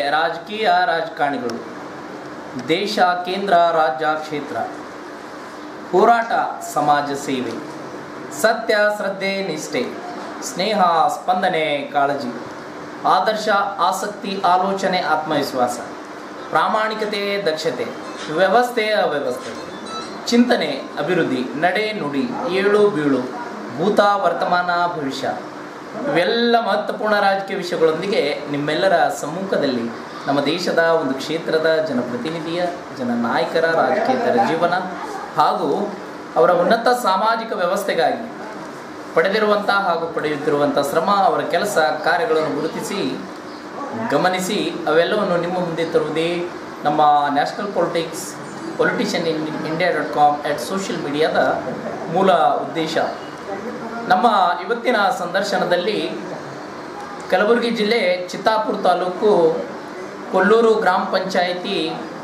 ರಾಜಕೀಯ ರಾಜಕಾರಣಿಗಳು ದೇಶ ಕೇಂದ್ರ ರಾಜ್ಯ ಕ್ಷೇತ್ರ ಹೋರಾಟ ಸಮಾಜ ಸೇವೆ ಸತ್ಯ ಶ್ರದ್ಧೆ ನಿಷ್ಠೆ ಸ್ನೇಹ ಸ್ಪಂದನೆ ಕಾಳಜಿ ಆದರ್ಶ ಆಸಕ್ತಿ ಆಲೋಚನೆ ಆತ್ಮವಿಶ್ವಾಸ ಪ್ರಾಮಾಣಿಕತೆ ದಕ್ಷತೆ ವ್ಯವಸ್ಥೆ ಅವ್ಯವಸ್ಥೆ ಚಿಂತನೆ ಅಭಿವೃದ್ಧಿ ನಡೆ ನುಡಿ ಏಳು ಬೀಳು ಭೂತ ವರ್ತಮಾನ ಭವಿಷ್ಯ ಇವೆಲ್ಲ ಮಹತ್ವಪೂರ್ಣ ರಾಜಕೀಯ ವಿಷಯಗಳೊಂದಿಗೆ ನಿಮ್ಮೆಲ್ಲರ ಸಮ್ಮುಖದಲ್ಲಿ ನಮ್ಮ ದೇಶದ ಒಂದು ಕ್ಷೇತ್ರದ ಜನಪ್ರತಿನಿಧಿಯ ಜನನಾಯಕರ ರಾಜಕೀಯತರ ಜೀವನ ಹಾಗೂ ಅವರ ಉನ್ನತ ಸಾಮಾಜಿಕ ವ್ಯವಸ್ಥೆಗಾಗಿ ಪಡೆದಿರುವಂಥ ಹಾಗೂ ಪಡೆಯುತ್ತಿರುವಂಥ ಶ್ರಮ ಅವರ ಕೆಲಸ ಕಾರ್ಯಗಳನ್ನು ಗುರುತಿಸಿ ಗಮನಿಸಿ ಅವೆಲ್ಲವನ್ನು ನಿಮ್ಮ ಮುಂದೆ ತರುವುದೇ ನಮ್ಮ national politics politician in India dot com at social ಮೀಡಿಯಾದ ಮೂಲ ಉದ್ದೇಶ ನಮ್ಮ ಇವತ್ತಿನ ಸಂದರ್ಶನದಲ್ಲಿ ಕಲಬುರಗಿ ಜಿಲ್ಲೆ ಚಿತ್ತಾಪುರ ತಾಲೂಕು ಕೊಲ್ಲೂರು ಗ್ರಾಮ ಪಂಚಾಯಿತಿ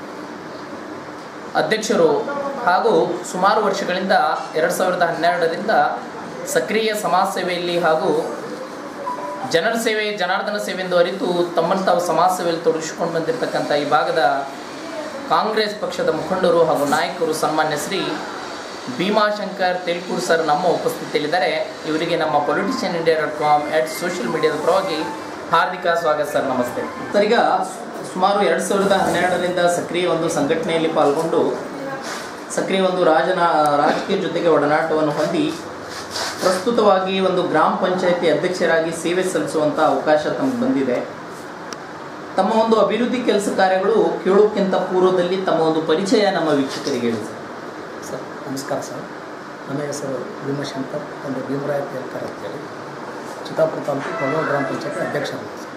ಅಧ್ಯಕ್ಷರು ಹಾಗೂ ಸುಮಾರು ವರ್ಷಗಳಿಂದ ಎರಡು ಸಾವಿರದ ಹನ್ನೆರಡರಿಂದ ಸಕ್ರಿಯ ಸಮಾಜ ಸೇವೆಯಲ್ಲಿ ಹಾಗೂ ಜನರ ಸೇವೆ ಜನಾರ್ದನ ಸೇವೆ ಎಂದು ಅರಿತು ತಮ್ಮನ್ನು ತಾವು ಸಮಾಜ ಸೇವೆಯಲ್ಲಿ ತೊಡಗಿಸಿಕೊಂಡು ಬಂದಿರತಕ್ಕಂಥ ಈ ಭಾಗದ ಕಾಂಗ್ರೆಸ್ ಪಕ್ಷದ ಮುಖಂಡರು ಹಾಗೂ ನಾಯಕರು ಸನ್ಮಾನ್ಯ ಶ್ರೀ ಭೀಮಾಶಂಕರ್ ತೆಲ್ಕೂರ್ ಸರ್ ನಮ್ಮ ಉಪಸ್ಥಿತಿಯಲ್ಲಿದ್ದಾರೆ ಇವರಿಗೆ ನಮ್ಮ politician India dot com at social ಮೀಡಿಯಾದ ಪರವಾಗಿ ಹಾರ್ದಿಕ ಸ್ವಾಗತ ಸರ್ ನಮಸ್ತೆ ಸರ್ ಈಗ ಸುಮಾರು ಎರಡು ಸಾವಿರದ ಹನ್ನೆರಡರಿಂದ ಸಕ್ರಿಯ ಒಂದು ಸಂಘಟನೆಯಲ್ಲಿ ಪಾಲ್ಗೊಂಡು ಸಕ್ರಿಯ ಒಂದು ರಾಜನ ರಾಜಕೀಯ ಜೊತೆಗೆ ಒಡನಾಟವನ್ನು ಹೊಂದಿ ಪ್ರಸ್ತುತವಾಗಿ ಒಂದು ಗ್ರಾಮ ಪಂಚಾಯತಿ ಅಧ್ಯಕ್ಷರಾಗಿ ಸೇವೆ ಸಲ್ಲಿಸುವಂಥ ಅವಕಾಶ ತಮಗೆ ಬಂದಿದೆ ತಮ್ಮ ಒಂದು ಅಭಿವೃದ್ಧಿ ಕೆಲಸ ಕಾರ್ಯಗಳು ಕೇಳೋಕ್ಕಿಂತ ಪೂರ್ವದಲ್ಲಿ ತಮ್ಮ ಒಂದು ಪರಿಚಯ ನಮ್ಮ ವೀಕ್ಷಕರಿಗೆ ಹೇಳಿ ಸರ್ ಸರ್ ನಮಸ್ಕಾರ ಸರ್ ನನ್ನ ಹೆಸರು ಭೀಮಶಂಕರ್ ಅಂದರೆ ಭೀಮರಾಯ ತೇಲ್ಕರ್ ಅಂತೇಳಿ ಚಿತ್ತಾಪುರ ತಾಲೂಕು ಕೊಲ್ಲೂರು ಗ್ರಾಮ ಪಂಚಾಯತಿ ಅಧ್ಯಕ್ಷರು ಸರ್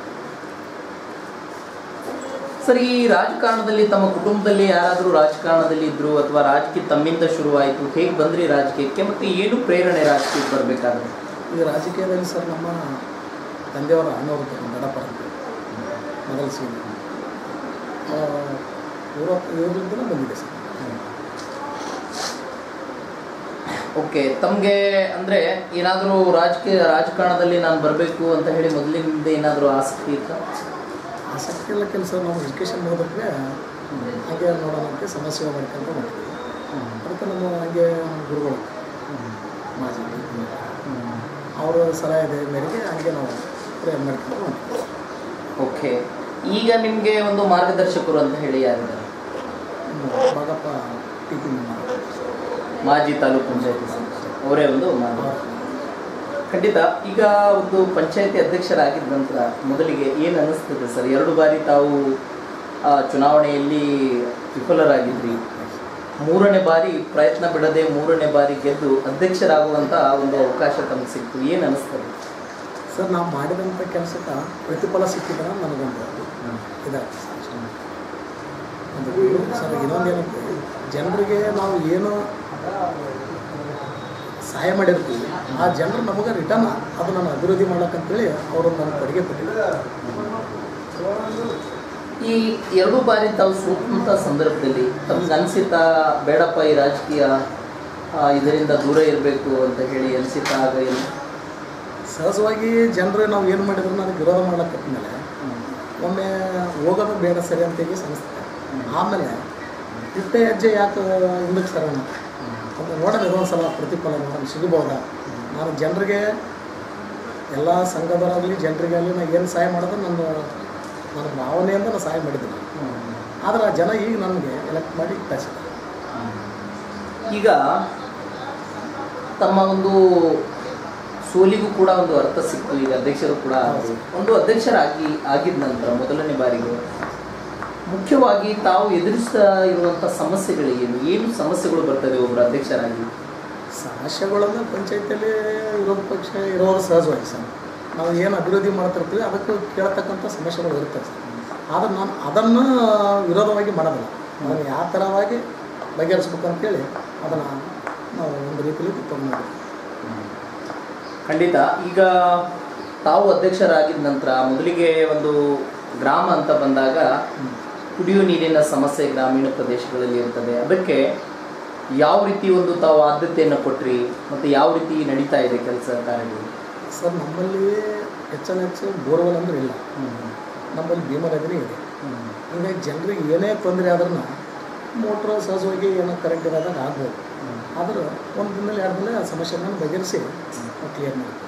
ಸರ್ ಈ ರಾಜಕಾರಣದಲ್ಲಿ ತಮ್ಮ ಕುಟುಂಬದಲ್ಲಿ ಯಾರಾದರೂ ರಾಜಕಾರಣದಲ್ಲಿ ಇದ್ರು ಅಥವಾ ರಾಜಕೀಯ ತಮ್ಮಿಂದ ಶುರುವಾಯಿತು ಹೇಗೆ ಬಂದ್ರಿ ರಾಜಕೀಯಕ್ಕೆ ಮತ್ತು ಏನು ಪ್ರೇರಣೆ ರಾಜಕೀಯಕ್ಕೆ ಬರಬೇಕಾದ್ರೆ ಈ ರಾಜಕೀಯದಲ್ಲಿ ಸರ್ ನಮ್ಮ ತಂದೆಯವರ ಅಣ್ಣವರು ದಡಪ ಅಂತ ಮೊದಲ ಸೀನ್ ಪೂರ್ವ ಇವ್ರಿಂದಲೂ ಬಂದಿದೆ ಸರ್ ಓಕೆ ತಮಗೆ ಅಂದರೆ ಏನಾದರೂ ರಾಜಕೀಯ ರಾಜಕಾರಣದಲ್ಲಿ ನಾನು ಬರಬೇಕು ಅಂತ ಹೇಳಿ ಮೊದಲಿನಿಂದ ಏನಾದರೂ ಆಸಕ್ತಿ ಇತ್ತ ಆಸಕ್ತಿ ಎಲ್ಲ ಕೆಲಸ ನಾವು ಎಜುಕೇಷನ್ ಓದಕ್ಕೆ ಹಾಗೆ ನೋಡೋಣ ಅಂತ ಸಮಸ್ಯೆ ಮಾಡ್ಕೊಂತ ಮಾಡ್ತೀವಿ ಅದಕ್ಕೆ ನಮ್ಮ ಹಾಗೆ ನಮ್ಮ ಗುರುಗಳು ಮಾಜಿ ಅವರ ಸಲಹೆ ಮೇರೆಗೆ ಹಾಗೆ ನಾವು ಪ್ರಯತ್ನ ಮಾಡ್ಕೊಂಡು ಮಾಡ್ತೀವಿ ಓಕೆ ಈಗ ನಿಮಗೆ ಒಂದು ಮಾರ್ಗದರ್ಶಕರು ಅಂತ ಹೇಳಿ ಯಾರಿದ್ದಾರೆ ನಮ್ಮ ಭಾಗಪ್ಪ ಟಿ ಪಿ ಮಾಜಿ ತಾಲೂಕು ಪಂಚಾಯತಿ ಸದಸ್ಯರು ಅವರೇ ಒಂದು ಮಾರ್ಗ ಖಂಡಿತ ಈಗ ಒಂದು ಪಂಚಾಯತಿ ಅಧ್ಯಕ್ಷರಾಗಿದ್ದ ನಂತರ ಮೊದಲಿಗೆ ಏನು ಅನ್ನಿಸ್ತದೆ ಸರ್ ಎರಡು ಬಾರಿ ತಾವು ಆ, ಚುನಾವಣೆಯಲ್ಲಿ ವಿಫಲರಾಗಿದ್ರಿ ಮೂರನೇ ಬಾರಿ ಪ್ರಯತ್ನ ಬಿಡದೆ ಮೂರನೇ ಬಾರಿ ಗೆದ್ದು ಅಧ್ಯಕ್ಷರಾಗುವಂಥ ಒಂದು ಅವಕಾಶ ತಮಗೆ ಸಿಕ್ತು ಏನು ಅನ್ನಿಸ್ತದೆ ಸರ್ ನಾವು ಮಾಡಿದಂಥ ಕೆಲಸಕ್ಕೆ ಪ್ರತಿಫಲ ಸಿಕ್ಕಿದ್ರೆ ನನಗೊಂದು ಇದಾಗ್ತದೆ ಸರ್ ಒಂದು ಸರ್ ಇನ್ನೊಂದು ಏನಂటే ಜನರಿಗೆ ನಾವು ಏನು ಸಹಾಯ ಮಾಡಿರ್ತೀವಿ ಆ ಜನರು ನಮಗೆ ರಿಟರ್ನ್ ಅದು ನಾನು ಅಭಿವೃದ್ಧಿ ಮಾಡ್ಬೇಕಂತೇಳಿ ಅವರು ನನಗೆ ಕೊಡುಗೆ ಕೊಟ್ಟಿದ್ದಾರೆ ಈ ಎರಡು ಬಾರಿ ತಾವು ಸೋತಂಥ ಸಂದರ್ಭದಲ್ಲಿ ತಮ್ಗೆ ಅನಿಸಿತಾ ಬೇಡಪ್ಪ ಈ ರಾಜಕೀಯ ಆ, ಇದರಿಂದ ದೂರ ಇರಬೇಕು ಅಂತ ಹೇಳಿ ಅನಿಸಿತಾ ಆಗ ಏನು ಸಹಜವಾಗಿ ಜನರು ನಾವು ಏನು ಮಾಡಿದ್ರು ನನಗೆ ವಿರೋಧ ಮಾಡ್ಲಕ್ಕಂದ್ಮೇಲೆ ಒಮ್ಮೆ ಹೋಗೋದು ಬೇಡ ಸರಿ ಅಂತೇಳಿ ಅನಿಸ್ತದೆ ಆಮೇಲೆ ಇಷ್ಟೇ ಹೆಜ್ಜೆ ಯಾಕೆ ಹಿಂದಕ್ಕೆ ಸರೋಣ ಅದು ನೋಡೋದು ಇದೊಂದು ಸಲ ಪ್ರತಿಫಲ ನೋಡೋಣ ಸಿಗಬಹುದಾ ನಾನು ಜನರಿಗೆ ಎಲ್ಲ ಸಂಘದವರಾಗಲಿ ಜನರಿಗಾಗಲಿ ನಾನು ಏನು ಸಹಾಯ ಮಾಡೋದು ನನ್ನ ನನ್ನ ಭಾವನೆಯಿಂದ ನಾನು ಸಹಾಯ ಮಾಡಿದ್ದೀನಿ ಆದರೆ ಆ ಜನ ಈಗ ನನಗೆ ಎಲೆಕ್ಟ್ ಮಾಡಿ ಕಳಿಸಿದ್ದಾರೆ ಈಗ ತಮ್ಮ ಒಂದು ಸೋಲಿಗೂ ಕೂಡ ಒಂದು ಅರ್ಥ ಸಿಕ್ತು ಈಗ ಅಧ್ಯಕ್ಷರು ಕೂಡ ಆದ್ರು. ಒಂದು ಅಧ್ಯಕ್ಷರಾಗಿ ಆಗಿದ ನಂತರ ಮೊದಲನೇ ಬಾರಿಗೆ ಮುಖ್ಯವಾಗಿ ತಾವು ಎದುರಿಸ್ತಾ ಇರುವಂಥ ಸಮಸ್ಯೆಗಳೇನು ಏನು ಸಮಸ್ಯೆಗಳು ಬರ್ತದೆ ಒಬ್ಬರು ಅಧ್ಯಕ್ಷರಾಗಿ ಸಮಸ್ಯೆಗಳನ್ನು ಪಂಚಾಯತಿಯಲ್ಲಿ ವಿರೋಧ ಪಕ್ಷ ಇರೋದು ಸಹಜವಾಗಿ ಸರ್ ನಾವು ಏನು ಅಭಿವೃದ್ಧಿ ಮಾಡ್ತಿರ್ತೀವಿ ಅದಕ್ಕೆ ಕೇಳ್ತಕ್ಕಂಥ ಸಮಸ್ಯೆಗಳು ಇರ್ತವೆ ಸರ್ ಆದರೆ ನಾನು ಅದನ್ನು ವಿರೋಧವಾಗಿ ಮಾಡೋದಿಲ್ಲ ಅದನ್ನು ಯಾವ ಥರವಾಗಿ ಬಗೆಹರಿಸ್ಬೇಕು ಅಂತೇಳಿ ಅದನ್ನು ನಾವು ಒಂದು ರೀತಿಯಲ್ಲಿ ತಗೊಂಡು ಖಂಡಿತ ಈಗ ತಾವು ಅಧ್ಯಕ್ಷರಾಗಿದ ನಂತರ ಮೊದಲಿಗೆ ಒಂದು ಗ್ರಾಮ ಅಂತ ಬಂದಾಗ ಕುಡಿಯುವ ನೀರಿನ ಸಮಸ್ಯೆ ಗ್ರಾಮೀಣ ಪ್ರದೇಶಗಳಲ್ಲಿ ಇರ್ತದೆ ಅದಕ್ಕೆ ಯಾವ ರೀತಿ ಒಂದು ತಾವು ಆದ್ಯತೆಯನ್ನು ಕೊಟ್ರಿ ಮತ್ತು ಯಾವ ರೀತಿ ನಡೀತಾ ಇದೆ ಕೆಲಸ ಕಾರ್ಯಗಳು ಸರ್ ನಮ್ಮಲ್ಲಿ ಹೆಚ್ಚನ ಹೆಚ್ಚು ಬೋರ್ವೆಲ್ ಅಂದ್ರೆ ಇಲ್ಲ ನಮ್ಮಲ್ಲಿ ಭೀಮಾ ನದಿನೇ ಇದೆ ಹೀಗಾಗಿ ಜನರಿಗೆ ಏನೇ ತೊಂದರೆ ಆದ್ರೂ ಮೋಟ್ರ್ ಸಹಜವಾಗಿ ಏನೋ ಕರೆಂಟ್ ಇರೋದಾಗ ಆಗ್ಬೋದು ಆದ್ರೆ ಒಂದು ದಿನದಲ್ಲಿ ಎರಡು ದಿನ ಆ ಸಮಸ್ಯೆನ ಬಗೆಹರಿಸಿ ಕ್ಲಿಯರ್ ಮಾಡ್ತೀವಿ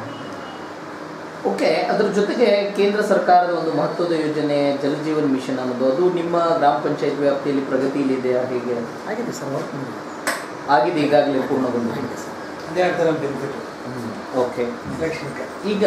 ಓಕೆ ಅದ್ರ ಜೊತೆಗೆ ಕೇಂದ್ರ ಸರ್ಕಾರದ ಒಂದು ಮಹತ್ವದ ಯೋಜನೆ ಜಲಜೀವನ್ ಮಿಷನ್ ಅನ್ನೋದು ಅದು ನಿಮ್ಮ ಗ್ರಾಮ ಪಂಚಾಯತ್ ವ್ಯಾಪ್ತಿಯಲ್ಲಿ ಪ್ರಗತಿಯಲ್ಲಿದೆಯಾ ಹೇಗೆ ಆಗಿದೆ ಸರ್ ವರ್ಕ್ ಮಾಡಿ ಆಗಿದೆ ಈಗಾಗಲೇ ಪೂರ್ಣಗೊಂಡಿದೆ ಆಗಿದೆ ಸರ್ ಅದೇ ಆಗ್ತಾರೆ ಬೆನಿಫಿಟ್ ಓಕೆ ಎಲೆಕ್ಷನ್ಗೆ ಈಗ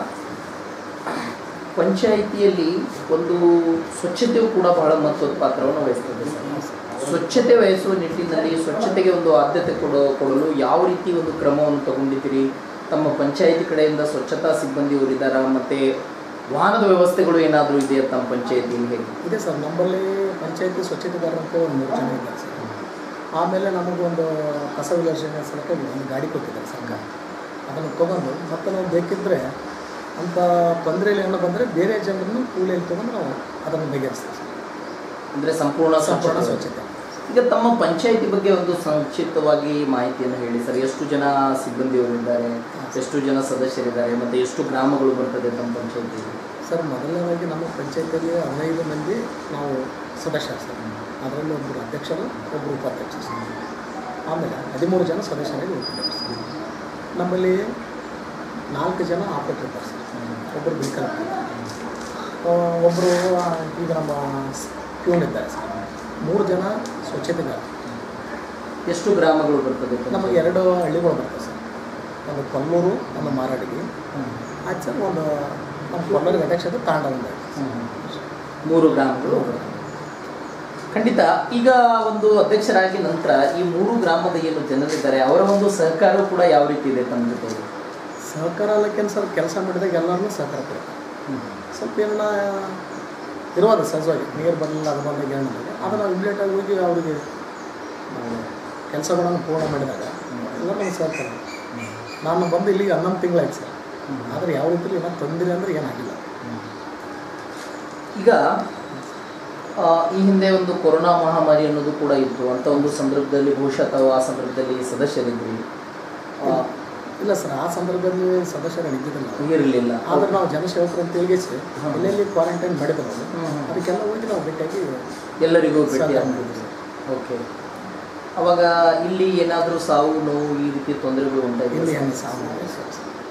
ಪಂಚಾಯಿತಿಯಲ್ಲಿ ಒಂದು ಸ್ವಚ್ಛತೆಯು ಕೂಡ ಬಹಳ ಮಹತ್ವದ ಪಾತ್ರವನ್ನು ವಹಿಸ್ತದೆ ಸರ್ ಸ್ವಚ್ಛತೆ ವಹಿಸುವ ನಿಟ್ಟಿನಲ್ಲಿ ಸ್ವಚ್ಛತೆಗೆ ಒಂದು ಆದ್ಯತೆ ಕೊಡೋ ಕೊಡಲು ಯಾವ ರೀತಿ ಒಂದು ಕ್ರಮವನ್ನು ತಗೊಂಡಿದ್ದೀರಿ ತಮ್ಮ ಪಂಚಾಯಿತಿ ಕಡೆಯಿಂದ ಸ್ವಚ್ಛತಾ ಸಿಬ್ಬಂದಿಯವರು ಇದ್ದಾರಾ ಮತ್ತು ವಾಹನದ ವ್ಯವಸ್ಥೆಗಳು ಏನಾದರೂ ಇದೆಯಾ ತಮ್ಮ ಪಂಚಾಯಿತಿಯಲ್ಲಿ ಹೇಗೆ ಇದೆ ಸರ್ ನಮ್ಮಲ್ಲಿ ಪಂಚಾಯತಿ ಸ್ವಚ್ಛತೆಗಾರರು ಅಂತ ಒಂದು ಮೂರು ಜನ ಇದ್ದಾರೆ ಸರ್ ಆಮೇಲೆ ನಮಗೊಂದು ಕಸ ವಿಲೇಚನೆ ಸಲುವಾಗಿ ಒಂದು ಗಾಡಿ ಕೊಟ್ಟಿದ್ದಾರೆ ಸರ್ಕಾರ ಅದನ್ನು ತೊಗೊಂಡು ಮತ್ತೆ ನಾವು ಬೇಕಿದ್ದರೆ ಅಂಥ ತೊಂದರೆಯಲ್ಲಿ ಏನೋ ಬಂದರೆ ಬೇರೆ ಜನರನ್ನು ಕೂಲಿಯಲ್ಲಿ ತೊಗೊಂಡು ನಾವು ಅದನ್ನು ಬಗೆಹರಿಸ್ತೀವಿ ಸರ್ ಅಂದರೆ ಸಂಪೂರ್ಣ ಸಂಪೂರ್ಣ ಸ್ವಚ್ಛತೆ ಸ್ವಚ್ಛತೆ ಈಗ ತಮ್ಮ ಪಂಚಾಯಿತಿ ಬಗ್ಗೆ ಒಂದು ಸಂಕ್ಷಿಪ್ತವಾಗಿ ಮಾಹಿತಿಯನ್ನು ಹೇಳಿ ಸರ್ ಎಷ್ಟು ಜನ ಸಿಬ್ಬಂದಿಯವರು ಇದ್ದಾರೆ ಎಷ್ಟು ಜನ ಸದಸ್ಯರಿದ್ದಾರೆ ಮತ್ತು ಎಷ್ಟು ಗ್ರಾಮಗಳು ಬರ್ತದೆ ತಮ್ಮ ಪಂಚಾಯಿತಿಯಲ್ಲಿ ಸರ್ ಮೊದಲನೇದಾಗಿ ನಮ್ಮ ಪಂಚಾಯತಿಯಲ್ಲಿ ಹದಿನೈದು ಮಂದಿ ನಾವು ಸದಸ್ಯರು ಸರ್ ಅದರಲ್ಲಿ ಒಬ್ಬರು ಅಧ್ಯಕ್ಷರು ಒಬ್ಬರು ಉಪಾಧ್ಯಕ್ಷರು ಸರ್ ಆಮೇಲೆ ಹದಿಮೂರು ಜನ ಸದಸ್ಯರಾಗಿ ಉಳ್ಕೊಂಡಿದ್ದಾರೆ ಸರ್ ನಮ್ಮಲ್ಲಿ ನಾಲ್ಕು ಜನ ಆಪರೇಟರ್ ಇದ್ದಾರೆ ಸರ್ ಒಬ್ಬರು ವೆಹಿಕಲ್ ಒಬ್ಬರು ಈಗ ನಮ್ಮ ಪ್ಯೂನ್ ಇದ್ದಾರೆ ಸರ್ ಮೂರು ಜನ ಸ್ವಚ್ಛತೆಗಾರ ಎಷ್ಟು ಗ್ರಾಮಗಳು ಬರ್ತದೆ ನಮಗೆ ಎರಡು ಹಳ್ಳಿಗಳು ಬರ್ತವೆ ಸರ್ ಒಂದು ಕೊಲ್ಲೂರು ಒಂದು ಮಾರಾಡಿಗೆ ಆಯ್ತು ಸರ್ ಒಂದು ನಮ್ಮ ಕೊಲ್ಲೂರಿಗೆ ಅಧ್ಯಕ್ಷತೆ ತಾಂಡ ಒಂದು ಮೂರು ಗ್ರಾಮಗಳು ಖಂಡಿತ ಈಗ ಒಂದು ಅಧ್ಯಕ್ಷರಾಗಿ ನಂತರ ಈ ಮೂರು ಗ್ರಾಮದ ಏನು ಜನರಿದ್ದಾರೆ ಅವರ ಒಂದು ಸಹಕಾರ ಕೂಡ ಯಾವ ರೀತಿ ಇದೆ ತಮ್ಮ ಜೊತೆಗೆ ಸಹಕಾರ ಅಲ್ಲಕ್ಕೇನು ಸರ್ ಕೆಲಸ ಮಾಡಿದಾಗ ಎಲ್ಲರನ್ನೂ ಸಹಕಾರ ಕೊಡ್ತಾರೆ ಸ್ವಲ್ಪ ಏನನ್ನ ಇರುವುದು ಸಹಜವಾಗಿ ನೀರು ಬರಲಿಲ್ಲ ಅದು ಬಂದಾಗ ಏನಿಲ್ಲ ಅದು ನಾವು ಇಮಿಡಿಯೇಟಾಗಿ ಹೋಗಿ ಅವರಿಗೆ ನಾವು ಕೆಲಸಗಳನ್ನು ಪೂರ್ಣ ಮಾಡಿದಾಗ ಎಲ್ಲ ನಮ್ಗೆ ಸಹಕಾರ ನಾನು ಬಂದು ಇಲ್ಲಿಗೆ ಹನ್ನೊಂದು ತಿಂಗಳಾಯ್ತು ಸರ್ ಆದರೆ ಯಾವ ರೀತಿ ಏನೋ ತೊಂದರೆ ಅಂದರೆ ಏನಾಗಿಲ್ಲ ಈಗ ಆ, ಈ ಹಿಂದೆ ಒಂದು ಕೊರೋನಾ ಮಹಾಮಾರಿ ಅನ್ನೋದು ಕೂಡ ಇತ್ತು ಅಂತ ಒಂದು ಸಂದರ್ಭದಲ್ಲಿ ಬಹುಶಃ ತಾವು ಆ ಸಂದರ್ಭದಲ್ಲಿ ಸದಸ್ಯರಿದ್ರಿ ಆ, ಇಲ್ಲ ಸರ್ ಆ ಸಂದರ್ಭದಲ್ಲಿ ಸದಸ್ಯರು ಇದ್ದಿದ್ದಿಲ್ಲ ಇರಲಿಲ್ಲ ಆದ್ರೆ ನಾವು ಜನಸೇವಕರು ಅಂತ ಹೇಳಿಸಿ ಹಾ. ಎಲ್ಲೆಲ್ಲಿ ಕ್ವಾರಂಟೈನ್ ಮಾಡಿದ್ರು ನಾವು. ಹ್ಮ್. ಅದಕ್ಕೆಲ್ಲ ಹೋಗಿ ನಾವು ಭೇಟಿಯಾಗಿ ಎಲ್ಲರಿಗೂ ಭೇಟಿ ಸಹಕಾರ ಆಗ್ತಿದ್ರು. ಮಾಡಿದ್ವಿ. ಓಕೆ ಅವಾಗ ಇಲ್ಲಿ ಏನಾದರೂ ಸಾವು ನೋವು ಈ ರೀತಿ ತೊಂದರೆಗಳು ಇಲ್ಲಿ ಉಂಟಾಗಿದೆ ಏನು ಸಾವು ಸರ್.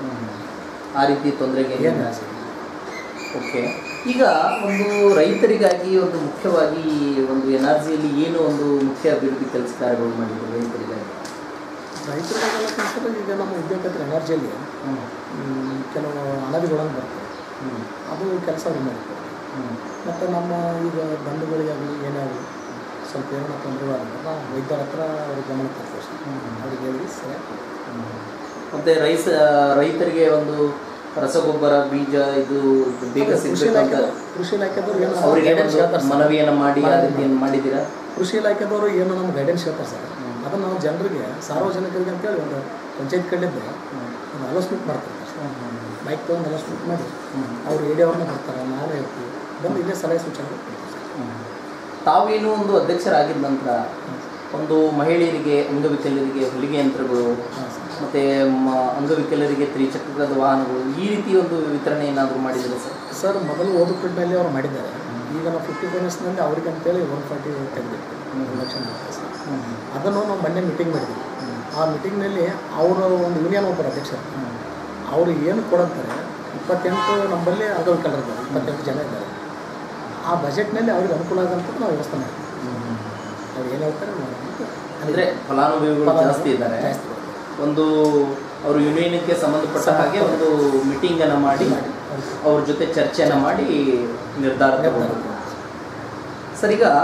ಆ ರೀತಿ ತೊಂದರೆಗೆ ಏನಿಲ್ಲ ಸರ್. ಓಕೆ ಈಗ ಒಂದು ರೈತರಿಗಾಗಿ ಒಂದು ಮುಖ್ಯವಾಗಿ ಒಂದು ಎನ್ ಆರ್ ಜಿಯಲ್ಲಿ ಏನು ಒಂದು ಮುಖ್ಯ ಅಭಿವೃದ್ಧಿ ಕೆಲಸ ಕಾರ್ಯಗಳು ಮಾಡಿದ್ರು ರೈತರಿಗಾಗಿ ರೈತರಿಗೆಲ್ಲ ಕೆಲಸ ಈಗ ನಮ್ಮ ಉದ್ಯೋಗಕ್ಕೆ ಎನರ್ಜಿಯಲ್ಲಿ ಮ್, ಕೆಲವು ಅಣದಿಗಳನ್ನು ಬರ್ತವೆ ಹ್ಮ್. ಅದು ಕೆಲಸ ಮಾಡ್ತಾರೆ ಹ್ಮ್. ಮತ್ತು ನಮ್ಮ ಈಗ ಬಂಧುಗಳಿಗಾಗಲಿ ಏನೇ ಆಗಲಿ ಸ್ವಲ್ಪ ಏನೋ ತೊಂದರೆ ಆದಾಗ ನಾವು ವೈದ್ಯರ ಹತ್ರ ಅವ್ರಿಗೆ ಗಮನ ತರ್ತೀವಿ ಸರ್ ಅವ್ರಿಗೆ ಹೇಳಿ ಸರಿಯಾಗಿ ಮತ್ತೆ ರೈತ ರೈತರಿಗೆ ಒಂದು ರಸಗೊಬ್ಬರ ಬೀಜ ಇದು ಬೇಗ ಕೃಷಿ ಸಿಗ್ಬೇಕು ಅಂತ ಇಲಾಖೆ ಕೃಷಿ ಇಲಾಖೆದವ್ರು ಏನು ಅವರಿಗೆ guidance ಹೇಳ್ತಾರೆ ಸರ್. ಮನವಿಯನ್ನು ಮಾಡಿ ಆ ರೀತಿಯನ್ನು ಮಾಡಿದ್ದೀರಾ ಕೃಷಿ ಇಲಾಖೆದವರು ಏನು ನಮ್ಗೆ ಗೈಡೆನ್ಸ್ ಹೇಳ್ತಾರೆ ಸರ್ ಅದನ್ನು ನಾವು ಜನರಿಗೆ ಸಾರ್ವಜನಿಕರಿಗೆ ಅಂತೇಳಿ ಒಂದು ಪಂಚಾಯತ್ ಕಡೆಯಿಂದ ಒಂದು ಅಲೋಸ್ಮೆಂಟ್ ಮಾಡ್ತಾರೆ ಸರ್ ಬೈಕ್ ತೊಗೊಂಡು ಅಲೋಸ್ಮೆಂಟ್ ಮಾಡಿ ಅವ್ರು ಏಡಿ ಅವ್ರನ್ನ ಬರ್ತಾರೆ ನಾವೇ ಹೇಳ್ತೀವಿ ಬಂದು ಇಲ್ಲೇ ಸಲಹೆ ಸೂಚನೆ ಕೊಡ್ತೀವಿ ಸರ್ ತಾವೇನು ಒಂದು ಅಧ್ಯಕ್ಷರಾಗಿದ್ದ ನಂತರ ಒಂದು ಮಹಿಳೆಯರಿಗೆ ಅಂಗವಿಕಲರಿಗೆ ಹೊಲಿಗೆ ಯಂತ್ರಗಳು ಹಾಂ ಸರ್ ಮತ್ತು ಅಂಗವಿಕಲರಿಗೆ ತ್ರಿಚಕ್ರದ ವಾಹನಗಳು ಈ ರೀತಿ ಒಂದು ವಿತರಣೆ ಏನಾದರೂ ಮಾಡಿದರೆ ಸರ್ ಸರ್ ಮೊದಲು ಓದು ಪಿಡ್ನಲ್ಲಿ ಅವ್ರು ಮಾಡಿದ್ದಾರೆ ಈಗ ನಾವು ಫಿಫ್ಟಿ ಫೈನಾನ್ಸ್ನಲ್ಲಿ ಅವ್ರಿಗೆ ಅಂತೇಳಿ ಒನ್ ಫಾರ್ಟಿ ತೆಗೆದಿಟ್ಟು ಒಂದು ಲಕ್ಷ ಮಾಡ್ತಾರೆ ಸರ್ ಅದನ್ನು ನಾವು ಮೊನ್ನೆ ಮೀಟಿಂಗ್ ಮಾಡಿದ್ವಿ ಆ ಮೀಟಿಂಗ್ನಲ್ಲಿ ಅವರ ಒಂದು ಯೂನಿಯನ್ ಒಬ್ಬರು ಅಧ್ಯಕ್ಷರು ಅವರು ಏನು ಕೊಡಂತಾರೆ ಇಪ್ಪತ್ತೆಂಟು ನಮ್ಮಲ್ಲಿ ಅಂಗವಿಕಲರಿದ್ದಾರೆ ಇಪ್ಪತ್ತೆಂಟು ಜನ ಇದ್ದಾರೆ ಆ ಬಜೆಟ್ನಲ್ಲಿ ಅವ್ರಿಗೆ ಅನುಕೂಲ ಆಗೋಂಥದ್ದು ನಾವು ವ್ಯವಸ್ಥೆ ಮಾಡ್ತೀವಿ ಅವ್ರು ಏನು ಹೇಳ್ತಾರೆ ನಾವು ಅದಕ್ಕೆ ಅಂದರೆ ಫಲಾನುಭವಿಗಳು ಜಾಸ್ತಿ ಇದ್ದಾರೆ ಜಾಸ್ತಿ ಬರುತ್ತೆ. ಒಂದು ಅವರು ಯೂನಿಯನ್ಗೆ ಸಂಬಂಧಪಟ್ಟ ಹಾಗೆ ಒಂದು ಮೀಟಿಂಗನ್ನು ಮಾಡಿ ಮಾಡಿ ಅವ್ರಿಗೆ ಅವ್ರ ಜೊತೆ ಚರ್ಚೆಯನ್ನು ಮಾಡಿ ನಿರ್ಧಾರ ತಗೊಂಡು ಸರ್ ಈಗ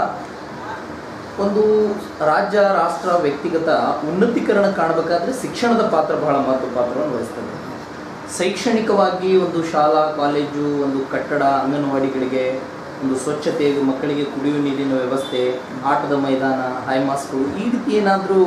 ಒಂದು ರಾಜ್ಯ ರಾಷ್ಟ್ರ ವ್ಯಕ್ತಿಗತ ಉನ್ನತೀಕರಣ ಕಾಣಬೇಕಾದ್ರೆ ಶಿಕ್ಷಣದ ಪಾತ್ರ ಬಹಳ ಮಹತ್ವ ಪಾತ್ರವನ್ನು ವಹಿಸ್ತದೆ ಶೈಕ್ಷಣಿಕವಾಗಿ ಒಂದು ಶಾಲಾ ಕಾಲೇಜು ಒಂದು ಕಟ್ಟಡ ಅಂಗನವಾಡಿಗಳಿಗೆ ಒಂದು ಸ್ವಚ್ಛತೆ ಮಕ್ಕಳಿಗೆ ಕುಡಿಯುವ ನೀರಿನ ವ್ಯವಸ್ಥೆ ಆಟದ ಮೈದಾನ ಹೈಮಾಸ್ಗಳು ಈ ರೀತಿ ಏನಾದರೂ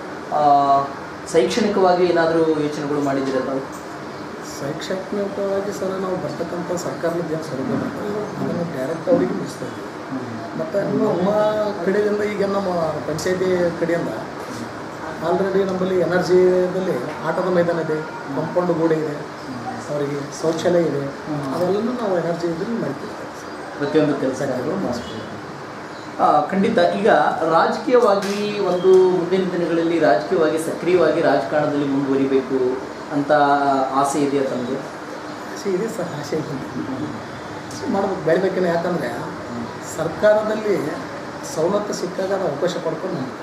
ಶೈಕ್ಷಣಿಕವಾಗಿ ಏನಾದರೂ ಯೋಚನೆಗಳು ಮಾಡಿದ್ದೀರಾ ತಾವು ಶೈಕ್ಷಣಿಕವಾಗಿ ಸರ್ ನಾವು ಬರ್ತಕ್ಕಂಥ ಸರ್ಕಾರದ ಏನು ಸೌಲಭ್ಯ ಬರ್ತದೆ ಅದನ್ನು ಡೈರೆಕ್ಟ್ ಅವರಿಗೆ ಮುಗಿಸ್ತಾ ಇದ್ದೀವಿ ಮತ್ತು ನಮ್ಮ ಕಡೆಯಿಂದ ಈಗ ನಮ್ಮ ಪಂಚಾಯತಿ ಕಡೆಯಿಂದ ಆಲ್ರೆಡಿ ನಮ್ಮಲ್ಲಿ ಎನರ್ಜಿದಲ್ಲಿ ಆಟದ ಮೈದಾನ ಇದೆ ಕಾಂಪೌಂಡ್ ಗೋಡೆ ಇದೆ ಅವರಿಗೆ ಶೌಚಾಲಯ ಇದೆ ಅವೆಲ್ಲನೂ ನಾವು ಎನರ್ಜಿ ಇದ್ರಲ್ಲಿ ಮಾಡ್ತಿರ್ತೀವಿ ಪ್ರತಿಯೊಂದು ಕೆಲಸ ಕಾರ್ಯಗಳು ಮಾಡಿಸ್ಬೋದು ಆ, ಖಂಡಿತ ಈಗ ರಾಜಕೀಯವಾಗಿ ಒಂದು ಮುಂದಿನ ದಿನಗಳಲ್ಲಿ ರಾಜಕೀಯವಾಗಿ ಸಕ್ರಿಯವಾಗಿ ರಾಜಕಾರಣದಲ್ಲಿ ಮುಂದುವರಿಬೇಕು ಅಂತ ಆಸೆ ಇದೆಯಾ ತಮಗೆ ಆಸೆ ಇದೆ ಸರ್ ಆಸೆ ಇದೆ ಆಸೆ ಮಾಡ್ಬೇಕು ಬೆಳಿಬೇಕಿಲ್ಲ ಯಾಕಂದರೆ ಸರ್ಕಾರದಲ್ಲಿ ಸವಲತ್ತು ಸಿಕ್ಕಾಗ ನಾವು ಅವಕಾಶ ಪಡ್ಕೊಂಡು ಮಾಡ್ಬೇಕು.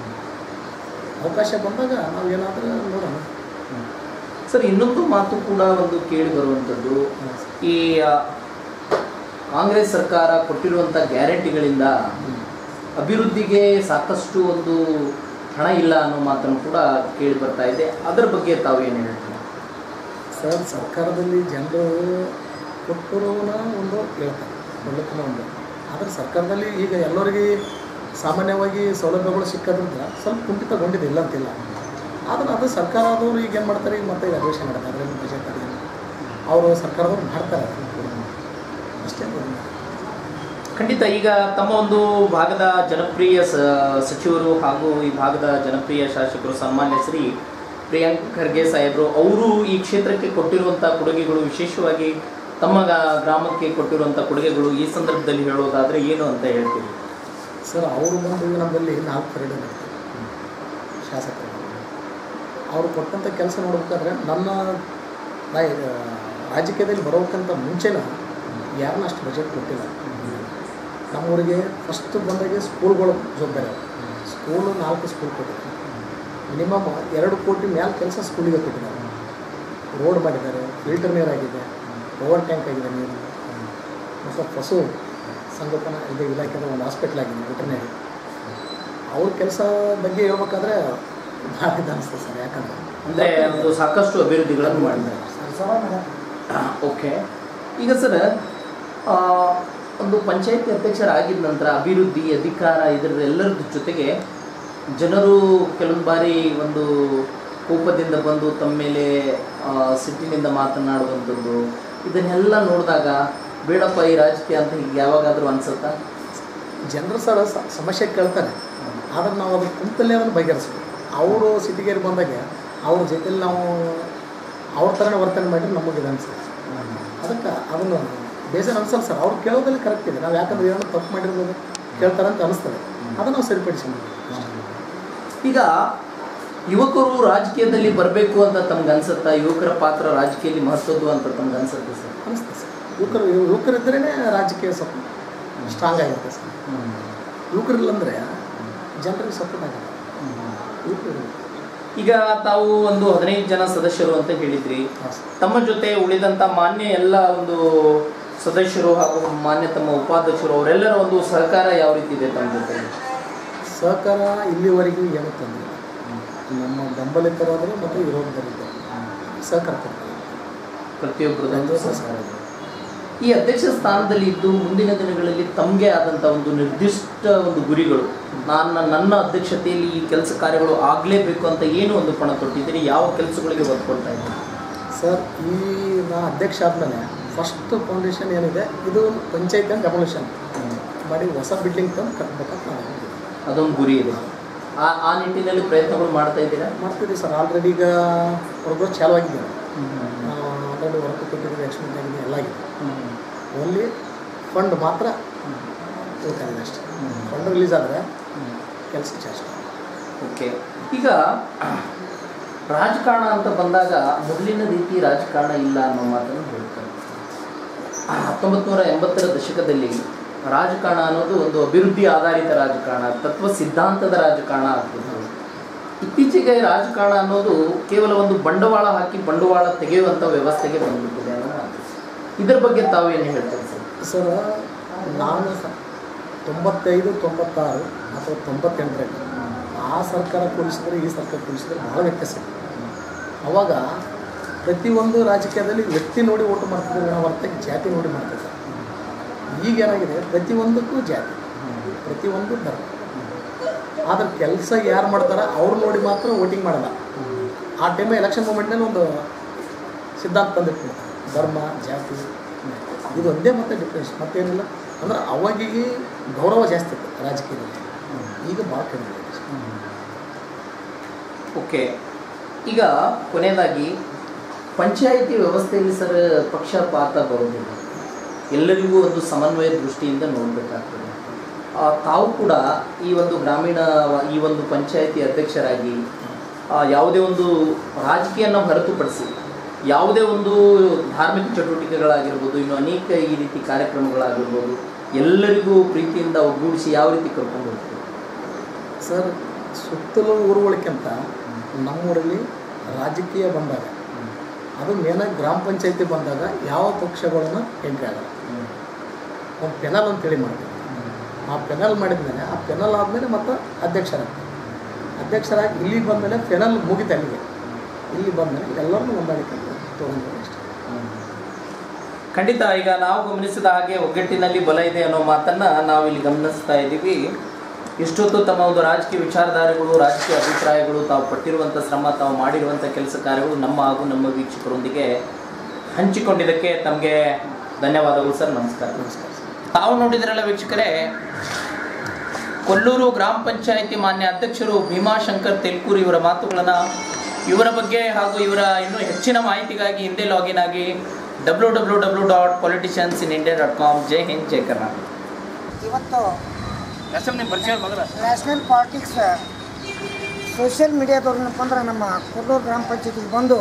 ಅವಕಾಶ ಬಂದಾಗ ನಾವು ಏನಾದರೂ ನೋಡೋಣ ಸರ್ ಇನ್ನೊಂದು ಮಾತು ಕೂಡ ಒಂದು ಕೇಳಿ ಬರುವಂಥದ್ದು ಈ ಆ, ಕಾಂಗ್ರೆಸ್ ಸರ್ಕಾರ ಕೊಟ್ಟಿರುವಂಥ ಗ್ಯಾರಂಟಿಗಳಿಂದ ಅಭಿವೃದ್ಧಿಗೆ ಸಾಕಷ್ಟು ಒಂದು ಹಣ ಇಲ್ಲ ಅನ್ನೋ ಮಾತನ್ನು ಕೂಡ ಕೇಳಿ ಬರ್ತಾ ಇದೆ ಅದರ ಬಗ್ಗೆ ತಾವು ಏನು ಹೇಳ್ತೀರಾ ಸರ್ ಸರ್ಕಾರದಲ್ಲಿ ಜನರು ಕೊಟ್ಟರೋನ ಒಂದು ಹೇಳ್ತಾರೆ ಒಳ್ಳೆತನ ಒಂದು ಆದರೆ ಸರ್ಕಾರದಲ್ಲಿ ಈಗ ಎಲ್ಲರಿಗೆ ಸಾಮಾನ್ಯವಾಗಿ ಸೌಲಭ್ಯಗಳು ಸಿಕ್ಕೋದ್ರಿಂದ ಸ್ವಲ್ಪ ಕುಂಠಿತಗೊಂಡಿದೆ ಇಲ್ಲ ಅಂತಿಲ್ಲ ಆದರೆ ಅದು ಸರ್ಕಾರದವರು ಈಗ ಏನು ಮಾಡ್ತಾರೆ ಈಗ ಮತ್ತೆ ಅಧಿವೇಶನ ನಡೆದ ಅದರಲ್ಲಿ ಬಜೆಟ್ ಅದೇನು ಅವರು ಸರ್ಕಾರದವ್ರು ಮಾಡ್ತಾರೆ ಅಷ್ಟೇ ಖಂಡಿತ ಈಗ ತಮ್ಮ ಒಂದು ಭಾಗದ ಜನಪ್ರಿಯ ಸ- ಸಚಿವರು ಹಾಗೂ ಈ ಭಾಗದ ಜನಪ್ರಿಯ ಶಾಸಕರು ಸನ್ಮಾನ್ಯ ಶ್ರೀ ಪ್ರಿಯಾಂಕ್ ಖರ್ಗೆ ಸಾಹೇಬರು ಅವರು ಈ ಕ್ಷೇತ್ರಕ್ಕೆ ಕೊಟ್ಟಿರುವಂಥ ಕೊಡುಗೆಗಳು ವಿಶೇಷವಾಗಿ ತಮ್ಮ ಗ- ಗ್ರಾಮಕ್ಕೆ ಕೊಟ್ಟಿರುವಂಥ ಕೊಡುಗೆಗಳು ಈ ಸಂದರ್ಭದಲ್ಲಿ ಹೇಳೋದಾದರೆ ಏನು ಅಂತ ಹೇಳ್ತೀವಿ ಸರ್ ಅವರು ಬಂದು ನಮ್ಮಲ್ಲಿ ನಾಲ್ಕು ಪರೇಡ್ ನಡೀತು ಶಾಸಕರು ಅವರು ಕೊಟ್ಟಂಥ ಕೆಲಸ ನೋಡ್ಬೇಕಾದ್ರೆ ನನ್ನ ನಾ ಈಗ ರಾಜಕೀಯದಲ್ಲಿ ಬರೋಕ್ಕಂತ ಮುಂಚೆನ ಯಾರನ್ನ ಅಷ್ಟು ಬಜೆಟ್ ಕೊಟ್ಟಿಲ್ಲ ನಮ್ಮೂರಿಗೆ ಫಸ್ಟ್ ಬಂದಾಗೆ ಸ್ಕೂಲ್ಗಳು ಜವಾಬ್ದಾರಿ ಸ್ಕೂಲು ನಾಲ್ಕು ಸ್ಕೂಲ್ ಕೊಟ್ಟಿದ್ದಾರೆ ಮಿನಿಮಮ್ ಎರಡು ಕೋಟಿ ಮ್ಯಾಲೆ ಕೆಲಸ ಸ್ಕೂಲಿಗೆ ಕೊಟ್ಟಿದ್ದಾರೆ ರೋಡ್ ಮಾಡಿದ್ದಾರೆ ಫಿಲ್ಟರ್ ನೀರಾಗಿದೆ ಓವರ್ ಟ್ಯಾಂಕ್ ಆಗಿದೆ ನೀರು ಮತ್ತು ಪಶು ಸಂಗೋಪನಾ ಇದು ಇಲಾಖೆದ ಒಂದು ಹಾಸ್ಪಿಟ್ಲ್ ಆಗಿದೆ ವೆಟರ್ನರಿ ಅವ್ರ ಕೆಲಸ ಬಗ್ಗೆ ಹೇಳ್ಬೇಕಾದ್ರೆ ಭಾಳ ಇದು ಅನಿಸ್ತದೆ ಸರ್ ಯಾಕಂದ್ರೆ ಅಂದರೆ ಒಂದು ಸಾಕಷ್ಟು ಅಭಿವೃದ್ಧಿಗಳನ್ನು ಮಾಡಿದ್ದಾರೆ ಓಕೆ ಈಗ ಸರ್ ಆ, ಒಂದು ಪಂಚಾಯತಿ ಅಧ್ಯಕ್ಷರಾಗಿದ್ದ ನಂತರ ಅಭಿವೃದ್ಧಿ ಅಧಿಕಾರ ಇದರ ಎಲ್ಲರದ ಜೊತೆಗೆ ಜನರು ಕೆಲವೊಂದು ಬಾರಿ ಒಂದು ಕೋಪದಿಂದ ಬಂದು ತಮ್ಮ ಮೇಲೆ ಆ, ಸಿಟ್ಟಿನಿಂದ ಮಾತನಾಡುವಂಥದ್ದು ಇದನ್ನೆಲ್ಲ ನೋಡಿದಾಗ ಬೇಡಪ್ಪ ಈ ರಾಜಕೀಯ ಅಂತ ಹೀಗೆ ಯಾವಾಗಾದರೂ ಅನ್ಸುತ್ತಾ ಜನರು ಸರ್ ಸ- ಸಮಸ್ಯೆ ಕೇಳ್ತಾರೆ ಆದ್ರೆ ನಾವು ಅದಕ್ಕೆ ಕುಂತಲ್ಲೇ ಅದನ್ನು ಬಗೆಹರಿಸ್ಬೇಕು ಅವರು ಸಿಟಿಗೇರಿ ಬಂದಾಗ ಅವ್ರ ಜೊತೆಲಿ ನಾವು ಅವ್ರ ಥರನೇ ವರ್ತನೆ ಮಾಡಿದ್ರೆ ನಮಗೆ ಇದು ಅನ್ಸುತ್ತೆ ಅದಕ್ಕೆ ಅದನ್ನು ಬೇಜಾರು ಅನ್ಸಲ್ಲ ಸರ್ ಅವ್ರು ಕೇಳೋದಲ್ಲಿ ಕರೆಕ್ಟ್ ಇದೆ ನಾವು ಯಾಕಂದ್ರೆ ಏನೋ ತಪ್ಪು ಮಾಡಿರ್ಬೋದು ಕೇಳ್ತಾರೆ ಅಂತ ಅನಿಸ್ತದೆ ಅದನ್ನು ನಾವು ಸರಿಪಡಿಸ್ಕೊಂಡು ಈಗ ಯುವಕರು ರಾಜಕೀಯದಲ್ಲಿ ಬರಬೇಕು ಅಂತ ತಮ್ಗೆ ಅನ್ಸುತ್ತಾ ಯುವಕರ ಪಾತ್ರ ರಾಜಕೀಯದಲ್ಲಿ ಮಹತ್ವದ್ದು ಅಂತ ತಮ್ಗೆ ಅನ್ಸುತ್ತೆ ಸರ್ ಅನಿಸ್ತದೆ ಸರ್ ಯುವಕರು ಯುವಕರಿದ್ರೇ ರಾಜಕೀಯ ಸ್ವಲ್ಪ ಸ್ಟ್ರಾಂಗ್ ಆಗಿರುತ್ತೆ ಸರ್ ಯುವಕರಿಲ್ಲ ಅಂದರೆ ಜನರಿಗೆ ಸಪೋರ್ಟ್ ಆಗಲ್ಲ ಯುವಕರು ಇರ್ಬೇಕು. ಈಗ ತಾವು ಒಂದು ಹದಿನೈದು ಜನ ಸದಸ್ಯರು ಅಂತ ಹೇಳಿದ್ರಿ ಹಾಂ ಸರ್ ತಮ್ಮ ಜೊತೆ ಉಳಿದಂತ ಮಾನ್ಯ ಎಲ್ಲ ಒಂದು ಸದಸ್ಯರು ಹಾಗೂ ಮಾನ್ಯ ತಮ್ಮ ಉಪಾಧ್ಯಕ್ಷರು ಅವರೆಲ್ಲರ ಒಂದು ಸಹಕಾರ ಯಾವ ರೀತಿ ಇದೆ ತಮ್ಮ ಜೊತೆ ಸಹಕಾರ ಇಲ್ಲಿವರೆಗೂ ಏನು ತಂದಿಲ್ಲ ನಮ್ಮ ಬೆಂಬಲಿತರಾದರು ಮತ್ತು ವಿರೋಧದಲ್ಲಿದ್ದರು ಸಹಕಾರ ಕೊಡ್ತಾರೆ ಪ್ರತಿಯೊಬ್ಬರದ್ದು ಒಂದು ಸಹಕಾರ ಇದೆ. ಈ ಅಧ್ಯಕ್ಷ ಸ್ಥಾನದಲ್ಲಿ ಇದ್ದು ಮುಂದಿನ ದಿನಗಳಲ್ಲಿ ತಮಗೆ ಆದಂಥ ಒಂದು ನಿರ್ದಿಷ್ಟ ಒಂದು ಗುರಿಗಳು ನಾನು ನನ್ನ ಅಧ್ಯಕ್ಷತೆಯಲ್ಲಿ ಈ ಕೆಲಸ ಕಾರ್ಯಗಳು ಆಗಲೇಬೇಕು ಅಂತ ಏನು ಒಂದು ಪಣ ತೊಟ್ಟಿದ್ದೀರಿ ಯಾವ ಕೆಲಸಗಳಿಗೆ ಒತ್ತು ಕೊಡ್ತಾ ಇದ್ದೀರಿ ಸರ್ ಈ ನಾ ಅಧ್ಯಕ್ಷ ಆದಮೇಲೆ ಫಸ್ಟ್ ಫೌಂಡೇಶನ್ ಏನಿದೆ ಇದು ಪಂಚಾಯತ್ ಆ್ಯಂಡ್ ಡೆಮೊಲಿಷನ್ ಮಾಡಿ ಹೊಸ ಬಿಲ್ಡಿಂಗ್ ತಂದು ಕಟ್ಬೇಕಂತ ನಾವು ಅಂದ್ಕೊಂಡಿದ್ದೀವಿ. ಅದೊಂದು ಗುರಿ ಇದೆ ಆ ಆ ನಿಟ್ಟಿನಲ್ಲಿ ಪ್ರಯತ್ನಗಳು ಮಾಡ್ತಾ ಇದ್ದೀರಾ ಮಾಡ್ತಿದ್ದೀವಿ ಸರ್ ಆಲ್ರೆಡಿ ಈಗ ಹೊರಗಡೆ ಚಾಲು ಆಗಿದೆ ಆಲ್ರೆಡಿ ಹೊರಗೆ ಕೊಟ್ಟಿದ್ದೀವಿ ಎಕ್ಸ್ಪೆಂಟ್ ಆಗಿದೆ ಎಲ್ಲ ಆಗಿದೆ ಓನ್ಲಿ ಫಂಡ್ ಮಾತ್ರ ಉಳ್ಕೊಂಡಿದೆ ಅಷ್ಟೇ ಫಂಡ್ ರಿಲೀಸ್ ಆದರೆ ಕೆಲಸ ಜಾಸ್ತಿ ಓಕೆ ಈಗ ರಾಜಕಾರಣ ಅಂತ ಬಂದಾಗ ಮೊದಲಿನ ರೀತಿ ರಾಜಕಾರಣ ಇಲ್ಲ ಅನ್ನೋ ಮಾತನ್ನು ಹೇಳ್ತಾರೆ ಹತ್ತೊಂಬತ್ತು ನೂರ ಎಂಬತ್ತರ ದಶಕದಲ್ಲಿ ರಾಜಕಾರಣ ಅನ್ನೋದು ಒಂದು ಅಭಿವೃದ್ಧಿ ಆಧಾರಿತ ರಾಜಕಾರಣ ತತ್ವ ಸಿದ್ಧಾಂತದ ರಾಜಕಾರಣ ಆಗ್ತಿತ್ತು ಇತ್ತೀಚೆಗೆ ರಾಜಕಾರಣ ಅನ್ನೋದು ಕೇವಲ ಒಂದು ಬಂಡವಾಳ ಹಾಕಿ ಬಂಡವಾಳ ತೆಗೆಯುವಂಥ ವ್ಯವಸ್ಥೆಗೆ ಬಂದ್ಬಿಟ್ಟಿದೆ ಅನ್ನೋ ಮಾತು ಇದರ ಬಗ್ಗೆ ತಾವು ಏನು ಹೇಳ್ತಾರೆ ಸರ್ ಸರ್ ನಾನು ಸ- ತೊಂಬತ್ತೈದು ತೊಂಬತ್ತಾರು ಅಥವಾ ತೊಂಬತ್ತೆಂಟರಲ್ಲಿ ಆ ಸರ್ಕಾರ ಹೋಲಿಸಿದ್ರೆ ಈ ಸರ್ಕಾರ ಹೋಲಿಸಿದ್ರೆ ಭಾಳ ವ್ಯತ್ಯಾಸ ಇದೆ ಅವಾಗ ಪ್ರತಿಯೊಂದು ರಾಜಕೀಯದಲ್ಲಿ ವ್ಯಕ್ತಿ ನೋಡಿ ಓಟು ಮಾಡ್ತಿದ್ದಾರೆ ನಾವು ಹೊರತಾಗಿ ಜಾತಿ ನೋಡಿ ಮಾಡ್ತಿದ್ದಾರೆ ಈಗ ಏನಾಗಿದೆ ಪ್ರತಿಯೊಂದಕ್ಕೂ ಜಾತಿ ಪ್ರತಿಯೊಂದು ಧರ್ಮ ಆದ್ರೆ ಕೆಲಸ ಯಾರು ಮಾಡ್ತಾರೆ ಅವ್ರು ನೋಡಿ ಮಾತ್ರ ವೋಟಿಂಗ್ ಮಾಡಲ್ಲ ಆ ಟೈಮ್ ಎಲೆಕ್ಷನ್ ಮೂಮೆಂಟ್ನಲ್ಲಿ ಒಂದು ಸಿದ್ಧಾಂತ ತಂದಿಟ್ಬಿಡ್ತಾರೆ ಧರ್ಮ ಜಾತಿ ಇದು ಒಂದೇ ಮತ್ತೆ ಡಿಫ್ರೆನ್ಸ್ ಮತ್ತೇನಿಲ್ಲ ಅಂದ್ರೆ ಅವಾಗಿಗೆ ಗೌರವ ಜಾಸ್ತಿ ಇತ್ತು ರಾಜಕೀಯದಲ್ಲಿ ಈಗ ಭಾಳ ಕಡಿಮೆ ಇದೆ. ಓಕೆ ಈಗ ಕೊನೆಯದಾಗಿ ಪಂಚಾಯಿತಿ ವ್ಯವಸ್ಥೆಯಲ್ಲಿ ಸರ್ ಪಕ್ಷಪಾತ ಬರೋದಿಲ್ಲ ಎಲ್ಲರಿಗೂ ಒಂದು ಸಮನ್ವಯ ದೃಷ್ಟಿಯಿಂದ ನೋಡಬೇಕಾಗ್ತದೆ ಆ, ತಾವು ಕೂಡ ಈ ಒಂದು ಗ್ರಾಮೀಣ ಈ ಒಂದು ಪಂಚಾಯತಿ ಅಧ್ಯಕ್ಷರಾಗಿ ಆ, ಯಾವುದೇ ಒಂದು ರಾಜಕೀಯನ ಹೊರತುಪಡಿಸಿ ಯಾವುದೇ ಒಂದು ಧಾರ್ಮಿಕ ಚಟುವಟಿಕೆಗಳಾಗಿರ್ಬೋದು ಇನ್ನು ಅನೇಕ ಈ ರೀತಿ ಕಾರ್ಯಕ್ರಮಗಳಾಗಿರ್ಬೋದು ಎಲ್ಲರಿಗೂ ಪ್ರೀತಿಯಿಂದ ಒಗ್ಗೂಡಿಸಿ ಯಾವ ರೀತಿ ಕರ್ಕೊಂಡು ಹೋಗ್ತೀವಿ ಸರ್ ಸುತ್ತಲೂ ಊರುಗಳಿಗಿಂತ ನಮ್ಮೂರಲ್ಲಿ ರಾಜಕೀಯ ಬಂದಾಗ ಅದು ಮೇನಾಗಿ ಗ್ರಾಮ ಪಂಚಾಯತಿ ಬಂದಾಗ ಯಾವ ಪಕ್ಷಗಳನ್ನು ಎಂಟ್ರಿ ಆಗಲ್ಲ ಒಂದು ಪೆನಲ್ ಅಂತೇಳಿ ಮಾಡ್ತೀವಿ ಆ ಪೆನಲ್ ಮಾಡಿದ್ಮೇಲೆ ಆ ಪೆನಲ್ ಆದಮೇಲೆ ಮತ್ತೆ ಅಧ್ಯಕ್ಷರಾಗ್ತಾರೆ ಅಧ್ಯಕ್ಷರಾಗಿ ಇಲ್ಲಿ ಬಂದಮೇಲೆ ಪೆನಲ್ ಮುಗಿತು ಅಲ್ಲಿಗೆ ಇಲ್ಲಿ ಬಂದಮೇಲೆ ಎಲ್ಲರನ್ನೂ ಹೊಂದಾಣಿಕೆ ತೊಗೊಂಡು ಅಷ್ಟೇ ಖಂಡಿತ ಈಗ ನಾವು ಗಮನಿಸಿದ ಹಾಗೆ ಒಗ್ಗಟ್ಟಿನಲ್ಲಿ ಬಲ ಇದೆ ಅನ್ನೋ ಮಾತನ್ನ ನಾವು ಇಲ್ಲಿ ಗಮನಿಸ್ತಾ ಇದ್ದೀವಿ ಇಷ್ಟೊತ್ತು ತಮ್ಮ ಒಂದು ರಾಜಕೀಯ ವಿಚಾರಧಾರೆಗಳು ರಾಜಕೀಯ ಅಭಿಪ್ರಾಯಗಳು ತಾವು ಪಟ್ಟಿರುವಂಥ ಶ್ರಮ ತಾವು ಮಾಡಿರುವಂಥ ಕೆಲಸ ಕಾರ್ಯಗಳು ನಮ್ಮ ಹಾಗೂ ನಮ್ಮ ವೀಕ್ಷಕರೊಂದಿಗೆ ಹಂಚಿಕೊಂಡಿದ್ದಕ್ಕೆ ತಮಗೆ ಧನ್ಯವಾದಗಳು ಸರ್ ನಮಸ್ಕಾರ ನಮಸ್ಕಾರ ಸರ್ ತಾವು ನೋಡಿದ್ರಲ್ಲ ವೀಕ್ಷಕರೇ ಕೊಲ್ಲೂರು ಗ್ರಾಮ ಪಂಚಾಯಿತಿ ಮಾನ್ಯ ಅಧ್ಯಕ್ಷರು ಭೀಮಾಶಂಕರ್ ತೆಲ್ಕೂರು ಇವರ ಮಾತುಗಳನ್ನು ಇವರ ಬಗ್ಗೆ ಹಾಗೂ ಇವರ ಇನ್ನೂ ಹೆಚ್ಚಿನ ಮಾಹಿತಿಗಾಗಿ ಹಿಂದೆ ಲಾಗಿನ್ ಆಗಿ W W W dot politicians in India dot com Jai Hind Jai Karnataka ಇವತ್ತು ನ್ಯಾಷನಲ್ ಪಾಲಿಟಿಕ್ಸ್ ಸೋಷಿಯಲ್ ಮೀಡಿಯಾದವ್ರು ಏನಪ್ಪ ಅಂದ್ರೆ ನಮ್ಮ ಕೊಲ್ಲೂರು ಗ್ರಾಮ ಪಂಚಾಯತಿಗೆ ಬಂದು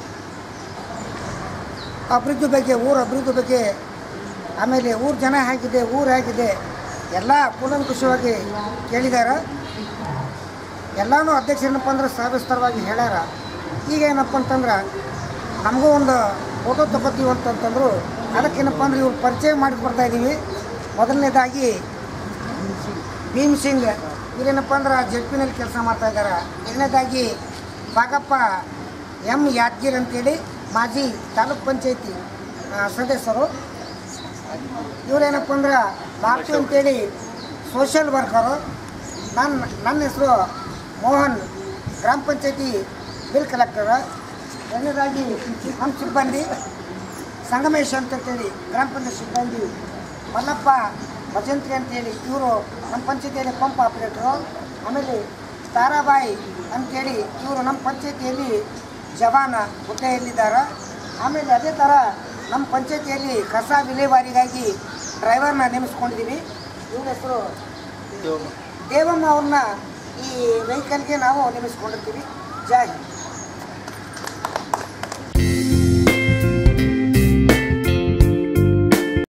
ಅಭಿವೃದ್ಧಿ ಬಗ್ಗೆ ಊರ ಅಭಿವೃದ್ಧಿ ಬಗ್ಗೆ ಆಮೇಲೆ ಊರು ಜನ ಹೇಗಿದೆ ಊರು ಹೇಗಿದೆ ಎಲ್ಲ ಕೂಲಂಕುಷವಾಗಿ ಕೇಳಿದಾರ ಎಲ್ಲನೂ ಅಧ್ಯಕ್ಷರೇನಪ್ಪ ಅಂದ್ರೆ ಸವಿಸ್ತರವಾಗಿ ಹೇಳ್ಯಾರ ಈಗ ಏನಪ್ಪ ಅಂತಂದ್ರೆ ನಮಗೂ ಒಂದು ಫೋಟೋ ತಗೋತೀವಿ ಅಂತಂತಂದ್ರು ಅದಕ್ಕೇನಪ್ಪ ಅಂದ್ರೆ ಇವ್ರು ಪರಿಚಯ ಮಾಡಿ ಬರ್ತಾ ಇದ್ದೀವಿ ಮೊದಲನೇದಾಗಿ ಭೀಮ್ ಸಿಂಗ್ ಇವ್ರೇನಪ್ಪ ಅಂದ್ರೆ ಜೆಡ್ ಪಿನಲ್ಲಿ ಕೆಲಸ ಮಾಡ್ತಾ ಇದ್ದಾರೆ ಎರಡನೇದಾಗಿ ಬಾಗಪ್ಪ ಎಂ ಯಾದಗಿರ್ ಅಂತೇಳಿ ಮಾಜಿ ತಾಲೂಕ್ ಪಂಚಾಯತಿ ಆ, ಸದಸ್ಯರು ಇವರೇನಪ್ಪ ಅಂದ್ರೆ ಬಾಪು ಅಂತೇಳಿ ಸೋಷಿಯಲ್ ವರ್ಕರು ನನ್ನ ನನ್ನ ಹೆಸರು ಮೋಹನ್ ಗ್ರಾಮ ಪಂಚಾಯತಿ ಬಿಲ್ ಕಲೆಕ್ಟರ್ ಎರಡನೇದಾಗಿ ನಮ್ಮ ಸಿಬ್ಬಂದಿ ಸಂಗಮೇಶ್ ಅಂತೇಳಿ ಗ್ರಾಮ ಪಂಚಾಯತ್ ಸಿಬ್ಬಂದಿ ಮಲ್ಲಪ್ಪ ಭಜಂತ್ರಿ ಅಂತೇಳಿ ಇವರು ನಮ್ಮ ಪಂಚಾಯತಿಯಲ್ಲಿ ಪಂಪ್ ಆಪ್ರೇಟ್ರು ಆಮೇಲೆ ತಾರಾಬಾಯಿ ಅಂತೇಳಿ ಇವರು ನಮ್ಮ ಪಂಚಾಯತಿಯಲ್ಲಿ ಜವಾನ ಹುದ್ದೆಯಲ್ಲಿದ್ದಾರೆ ಆಮೇಲೆ ಅದೇ ಥರ ನಮ್ಮ ಪಂಚಾಯತಿಯಲ್ಲಿ ಕಸ ವಿಲೇವಾರಿಗಾಗಿ ಡ್ರೈವರ್ನ ನೇಮಿಸ್ಕೊಂಡಿದ್ದೀವಿ ಇವ್ರ ಹೆಸರು ದೇವಮ್ಮ ಅವ್ರನ್ನ ಈ ವೆಹಿಕಲ್ಗೆ ನಾವು ನೇಮಿಸ್ಕೊಂಡಿರ್ತೀವಿ ಜೈ ಹಿಂದ್